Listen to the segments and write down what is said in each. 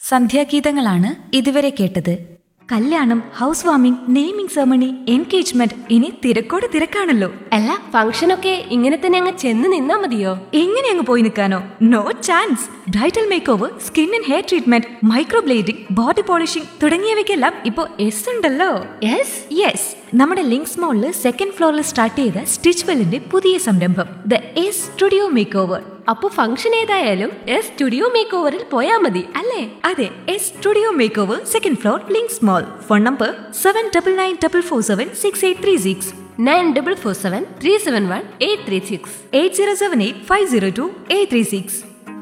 സന്ധ്യാഗീതങ്ങളാണ് ഇതുവരെ കേട്ടത് കല്യാണം house warming naming ceremony engagement ഇനി തിരക്കോട് തിരക്കാണല്ലോ അല്ല ഫംഗ്ഷനൊക്കെ ഇങ്ങനെ തന്നെ അങ്ങ് ചെന്ന് നിന്നാ മതിയോ എങ്ങനെ അങ്ങ് പോയി നിൽക്കാനോ no chance bridal makeover skin and hair treatment microblading body polishing തുടങ്ങിയവയ്ക്കെല്ലാം ഇപ്പോ എസ് ഉണ്ടല്ലോ യെസ് യെസ് നമ്മുടെ ലിങ്ക്സ് മോളിൽ സെക്കൻഡ് ഫ്ലോറിൽ സ്റ്റാർട്ട് ചെയ്ത സ്റ്റിച്ച് വെല്ലിന്റെ പുതിയ സംരംഭം the S studio makeover അപ്പൊ ഫംഗ്ഷൻ ഏതായാലും എസ് സ്റ്റുഡിയോ മേക്ക് ഓവറിൽ പോയാ മതി അല്ലേ അതെ S studio makeover second floor Links mall phone number seven double nine double four seven six eight three six nine double four seven three seven one eight three six eight zero seven eight five zero two eight three six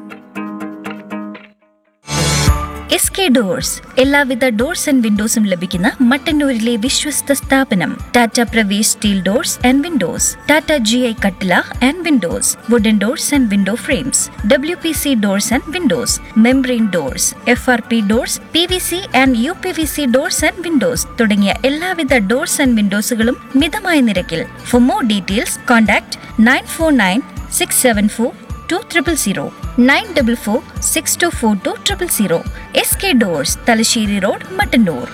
S K doors എല്ലാവിധ doors and വിൻഡോസും ലഭിക്കുന്ന മട്ടന്നൂരിലെ വിശ്വസ്ത സ്ഥാപനം Tata Pravesh steel doors and windows Tata G I കട്ടില and windows wooden doors and window frames W P C doors and windows membrane doors F R P doors P V C and U P V C doors and Windows തുടങ്ങിയ എല്ലാവിധ doors and വിൻഡോസുകളും മിതമായ നിരക്കിൽ for more details contact nine four nine six seven four two triple zero nine double four six two four two triple zero S K doors Thalassery road Mattannur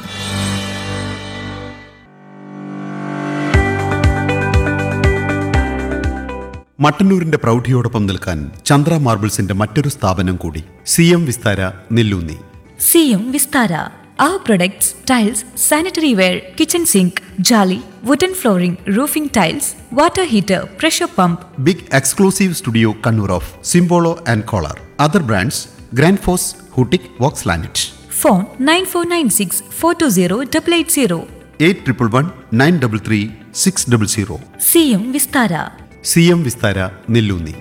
മട്ടന്നൂരിന്റെ പ്രൗഢിയോടൊപ്പം നിൽക്കാൻ ചന്ദ്ര മാർബിൾസിന്റെ മറ്റൊരു സ്ഥാപനം കൂടി സി എം വിസ്താര നെല്ലൂന്നി സിയും Vistara Our products, tiles, sanitary ware, kitchen sink, jolly, wooden flooring, roofing tiles, water heater, pressure pump, big exclusive studio Kannur of Simbolo and Kohler other brands Grundfos ഹൂട്ടിക് Vox ലാനറ്റ് phone 9496 420 880. Eight triple one nine double three six double zero സിയും Vistara C M Vistara Nelloonni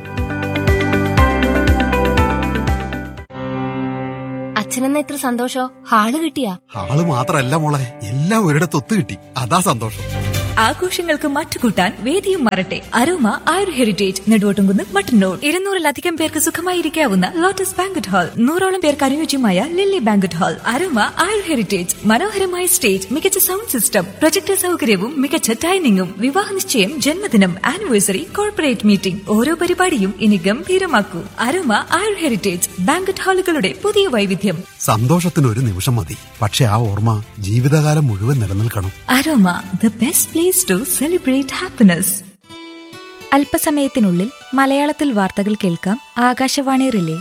അച്ഛനെന്ന ഇത്ര സന്തോഷോ hall കിട്ടിയാ ആള് മാത്രല്ല മോളെ എല്ലാം ഒരിടത്ത് ഒത്തു കിട്ടി അതാ സന്തോഷം ആഘോഷങ്ങൾക്ക് മറ്റുകൂട്ടാൻ വേദിയും മാറട്ടെ അരോമ ആയുർ ഹെറിറ്റേജ് നെടുവോട്ടുംകുന്ന് മട്ടന്നൂർ ഇരുന്നൂറിലധികം പേർക്ക് സുഖമായിരിക്കാവുന്ന ലോട്ടസ് ബാങ്കറ്റ് ഹാൾ നൂറോളം പേർക്ക് അനുയോജ്യമായ lily banquet hall Aroma Ayur heritage മനോഹരമായ സ്റ്റേജ് മികച്ച സൗണ്ട് സിസ്റ്റം പ്രൊജക്ടർ സൗകര്യവും മികച്ച ഡൈനിങ്ങും വിവാഹ നിശ്ചയം ജന്മദിനം ആനിവേഴ്സറി കോർപ്പറേറ്റ് മീറ്റിംഗ് ഓരോ പരിപാടിയും ഇനി ഗംഭീരമാക്കൂ അരോമ ആയുർ ഹെറിറ്റേജ് ബാങ്കറ്റ് ഹാളുകളുടെ പുതിയ വൈവിധ്യം സന്തോഷത്തിന് ഒരു നിമിഷം മതി പക്ഷെ ആ ഓർമ്മ ജീവിതകാലം മുഴുവൻ നിലനിൽക്കണം Aroma the best place to celebrate happiness അല്പസമയത്തിനുള്ളിൽ മലയാളത്തിൽ വാർത്തകൾ കേൾക്കാം ആകാശവാണി റിലേ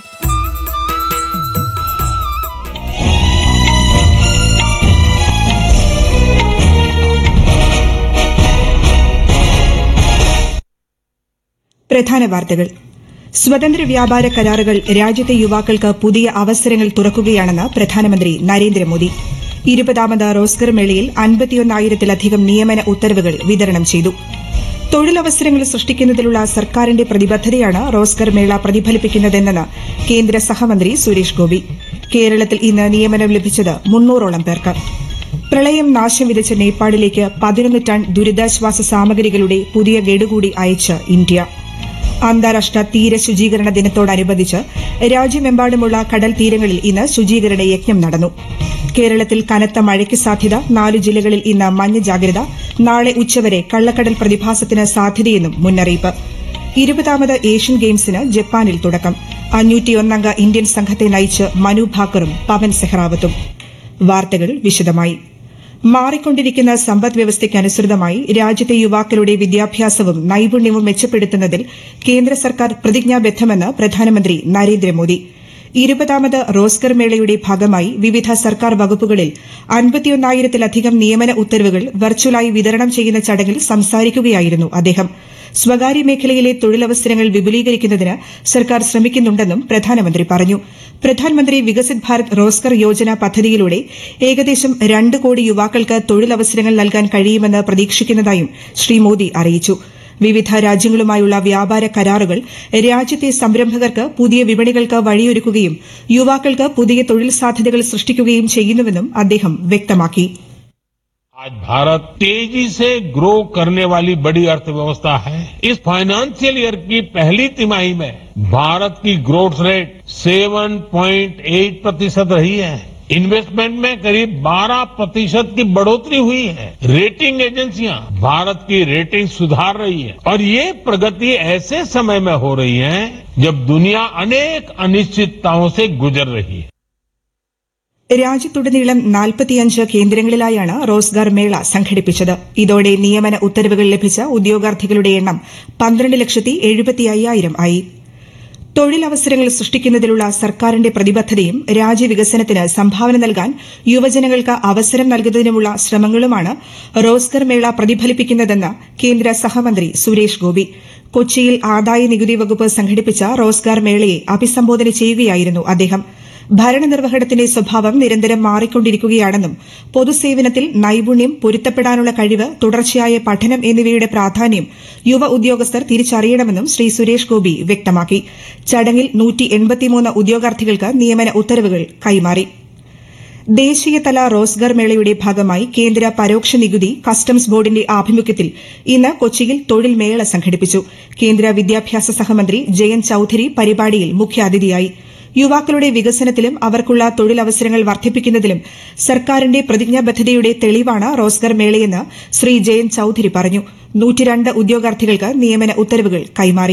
പ്രധാന വാർത്തകൾ സ്വതന്ത്ര വ്യാപാര കരാറുകൾ രാജ്യത്തെ യുവാക്കൾക്ക് പുതിയ അവസരങ്ങൾ തുറക്കുകയാണെന്ന് പ്രധാനമന്ത്രി നരേന്ദ്രമോദി ഇരുപതാമത് റോസ്കർ മേളയിൽ അൻപത്തിയൊന്നായിരത്തിലധികം നിയമന ഉത്തരവുകൾ വിതരണം ചെയ്തു തൊഴിലവസരങ്ങൾ സൃഷ്ടിക്കുന്നതിലുള്ള സർക്കാരിന്റെ പ്രതിബദ്ധതയാണ് റോസ്കർ മേള പ്രതിഫലിപ്പിക്കുന്നതെന്ന് കേന്ദ്ര സഹമന്ത്രി സുരേഷ് ഗോപി കേരളത്തിൽ ഇന്ന് നിയമനം ലഭിച്ചത് മുന്നൂറോളം പേർക്ക് പ്രളയം നാശം വിതച്ച നേപ്പാളിലേക്ക് പതിനൊന്ന് ടൺ ദുരിതാശ്വാസ സാമഗ്രികളുടെ പുതിയ ഗഡു കൂടി അയച്ച് ഇന്ത്യ അന്താരാഷ്ട്ര തീര ശുചീകരണ ദിനത്തോടനുബന്ധിച്ച് രാജ്യമെമ്പാടുമുള്ള കടൽ തീരങ്ങളിൽ ഇന്ന് ശുചീകരണ യജ്ഞം നടന്നു കേരളത്തിൽ കനത്ത മഴയ്ക്ക് സാധ്യത നാല് ജില്ലകളിൽ ഇന്ന് മഞ്ഞ ജാഗ്രത നാളെ ഉച്ചവരെ കള്ളക്കടൽ പ്രതിഭാസത്തിന് സാധ്യതയെന്നും മുന്നറിയിപ്പ് ഇരുപതാമത് ഏഷ്യൻ ഗെയിംസിന് ജപ്പാനിൽ തുടക്കം അഞ്ഞൂറ്റിയൊന്നംഗ ഇന്ത്യൻ സംഘത്തെ നയിച്ച് മനു ഭാക്കറും പവൻ സെഹ്റാവത്തും വാർത്തകൾ വിശദമായി മാറിക്കൊണ്ടിരിക്കുന്ന സമ്പദ് വ്യവസ്ഥയ്ക്കനുസൃതമായി രാജ്യത്തെ യുവാക്കളുടെ വിദ്യാഭ്യാസവും നൈപുണ്യവും മെച്ചപ്പെടുത്തുന്നതിൽ കേന്ദ്ര സർക്കാർ പ്രതിജ്ഞാബദ്ധമെന്ന് പ്രധാനമന്ത്രി നരേന്ദ്രമോദി ഇരുപതാമത് റോസ്കർ മേളയുടെ ഭാഗമായി വിവിധ സർക്കാർ വകുപ്പുകളിൽ അൻപത്തിയൊന്നായിരത്തിലധികം നിയമന ഉത്തരവുകൾ വെർച്വലായി വിതരണം ചെയ്യുന്ന ചടങ്ങിൽ സംസാരിക്കുകയായിരുന്നു അദ്ദേഹം സ്വകാര്യ മേഖലയിലെ തൊഴിലവസരങ്ങൾ വിപുലീകരിക്കുന്നതിന് സർക്കാർ ശ്രമിക്കുന്നുണ്ടെന്നും പ്രധാനമന്ത്രി പറഞ്ഞു പ്രധാനമന്ത്രി വികസിത് ഭാരത് റോസ്കർ യോജന പദ്ധതിയിലൂടെ ഏകദേശം രണ്ട് കോടി യുവാക്കൾക്ക് തൊഴിലവസരങ്ങൾ നൽകാൻ കഴിയുമെന്ന് പ്രതീക്ഷിക്കുന്നതായും ശ്രീ മോദി അറിയിച്ചു വിവിധ രാജ്യങ്ങളുമായുള്ള വ്യാപാര കരാറുകൾ രാജ്യത്തെ സംരംഭകർക്ക് പുതിയ വിപണികൾക്ക് വഴിയൊരുക്കുകയും യുവാക്കൾക്ക് പുതിയ തൊഴിൽ സാധ്യതകൾ സൃഷ്ടിക്കുകയും ചെയ്യുന്നുവെന്നും അദ്ദേഹം വ്യക്തമാക്കി आज भारत तेजी से ग्रो करने वाली बड़ी अर्थव्यवस्था है इस फाइनेंशियल ईयर की पहली तिमाही में भारत की ग्रोथ रेट 7.8 प्रतिशत रही है इन्वेस्टमेंट में करीब 12 प्रतिशत की बढ़ोतरी हुई है रेटिंग एजेंसियां भारत की रेटिंग सुधार रही है और ये प्रगति ऐसे समय में हो रही है जब दुनिया अनेक अनिश्चितताओं से गुजर रही है രാജ്യത്തുടനീളം നാൽപ്പത്തിയഞ്ച് കേന്ദ്രങ്ങളിലായാണ് റോസ്ഗാർ മേള സംഘടിപ്പിച്ചത് ഇതോടെ നിയമന ഉത്തരവുകൾ ലഭിച്ച ഉദ്യോഗാർത്ഥികളുടെ എണ്ണം പന്ത്രണ്ട് ലക്ഷത്തി എഴുപത്തി അയ്യായിരം ആയി തൊഴിലവസരങ്ങൾ സൃഷ്ടിക്കുന്നതിലുള്ള സർക്കാരിന്റെ പ്രതിബദ്ധതയും രാജ്യവികസനത്തിന് സംഭാവന നൽകാൻ യുവജനങ്ങൾക്ക് അവസരം നൽകുന്നതിനുമുള്ള ശ്രമങ്ങളുമാണ് റോസ്ഗർ മേള പ്രതിഫലിപ്പിക്കുന്നതെന്ന് കേന്ദ്ര സഹമന്ത്രി സുരേഷ് ഗോപി കൊച്ചിയിൽ ആദായ നികുതി വകുപ്പ് സംഘടിപ്പിച്ച റോസ്ഗാർ മേളയെ അഭിസംബോധന ചെയ്യുകയായിരുന്നു അദ്ദേഹം ഭരണനിർവഹണത്തിന്റെ സ്വഭാവം നിരന്തരം മാറിക്കൊണ്ടിരിക്കുകയാണെന്നും പൊതുസേവനത്തിൽ നൈപുണ്യം പൊരുത്തപ്പെടാനുള്ള കഴിവ് തുടർച്ചയായ പഠനം എന്നിവയുടെ പ്രാധാന്യം യുവ ഉദ്യോഗസ്ഥർ തിരിച്ചറിയണമെന്നും ശ്രീ സുരേഷ് ഗോപി വ്യക്തമാക്കി ചടങ്ങിൽ ഉദ്യോഗാർത്ഥികൾക്ക് നിയമന ഉത്തരവുകൾ കൈമാറി ദേശീയതല റോസ്ഗർ മേളയുടെ ഭാഗമായി കേന്ദ്ര പരോക്ഷ നികുതി കസ്റ്റംസ് ബോർഡിന്റെ ആഭിമുഖ്യത്തിൽ ഇന്ന് കൊച്ചിയിൽ തൊഴിൽ മേള സംഘടിപ്പിച്ചു കേന്ദ്ര വിദ്യാഭ്യാസ സഹമന്ത്രി ജയന്ത് ചൌധരി പരിപാടിയിൽ മുഖ്യാതിഥിയായി യുവാക്കളുടെ വികസനത്തിലും അവർക്കുള്ള തൊഴിലവസരങ്ങൾ വർദ്ധിപ്പിക്കുന്നതിലും സർക്കാരിന്റെ പ്രതിജ്ഞാബദ്ധതയുടെ തെളിവാണ് റോസ്ഗർ മേളയെന്ന് ശ്രീ ജയന്ത് ചൌധരി പറഞ്ഞു നൂറ്റിരണ്ട് ഉദ്യോഗാർത്ഥികൾക്ക് നിയമന ഉത്തരവുകൾ കൈമാറി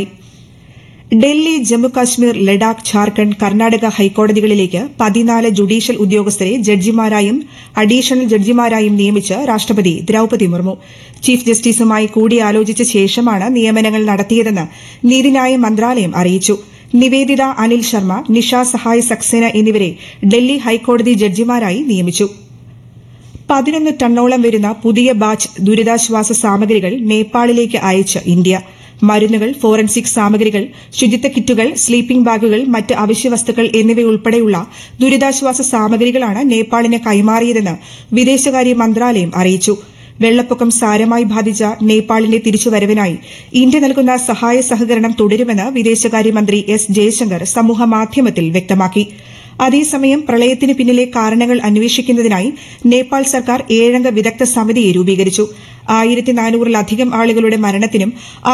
ഡൽഹി ജമ്മുകാശ്മീർ ലഡാക്ക് ഝാർഖണ്ഡ് കർണാടക ഹൈക്കോടതികളിലേക്ക് പതിനാല് ജുഡീഷ്യൽ ഉദ്യോഗസ്ഥരെ ജഡ്ജിമാരായും അഡീഷണൽ ജഡ്ജിമാരായും നിയമിച്ച് രാഷ്ട്രപതി ദ്രൌപതി മുർമു ചീഫ് ജസ്റ്റിസുമായി കൂടിയാലോചിച്ച ശേഷമാണ് നിയമനങ്ങൾ നടത്തിയതെന്ന് നീതിന്യായ മന്ത്രാലയം അറിയിച്ചു നിവേദിത അനിൽ ശർമ്മ നിഷ സഹായ് സക്സേന എന്നിവരെ ഡൽഹി ഹൈക്കോടതി ജഡ്ജിമാരായി നിയമിച്ചു പതിനൊന്ന് ടണ്ണോളം വരുന്ന പുതിയ ബാച്ച് ദുരിതാശ്വാസ സാമഗ്രികൾ നേപ്പാളിലേക്ക് അയച്ച് ഇന്ത്യ മരുന്നുകൾ ഫോറൻസിക് സാമഗ്രികൾ ശുചിത്വ കിറ്റുകൾ സ്ലീപ്പിംഗ് ബാഗുകൾ മറ്റ് അവശ്യവസ്തുക്കൾ എന്നിവയുൾപ്പെടെയുള്ള ദുരിതാശ്വാസ സാമഗ്രികളാണ് നേപ്പാളിന് കൈമാറിയതെന്ന് വിദേശകാര്യ മന്ത്രാലയം അറിയിച്ചു വെള്ളപ്പൊക്കം സാരമായി ബാധിച്ച നേപ്പാളിന്റെ തിരിച്ചുവരവിനായി ഇന്ത്യ നൽകുന്ന സഹായ സഹകരണം തുടരുമെന്ന് വിദേശകാര്യമന്ത്രി എസ് ജയശങ്കർ സമൂഹമാധ്യമത്തിൽ വ്യക്തമാക്കി അതേസമയം പ്രളയത്തിന് പിന്നിലെ കാരണങ്ങൾ അന്വേഷിക്കുന്നതിനായി നേപ്പാൾ സർക്കാർ ഏഴംഗ വിദഗ്ധ സമിതിയെ രൂപീകരിച്ചു ആയിരത്തി നാനൂറിലധികം ആളുകളുടെ മരണത്തിനും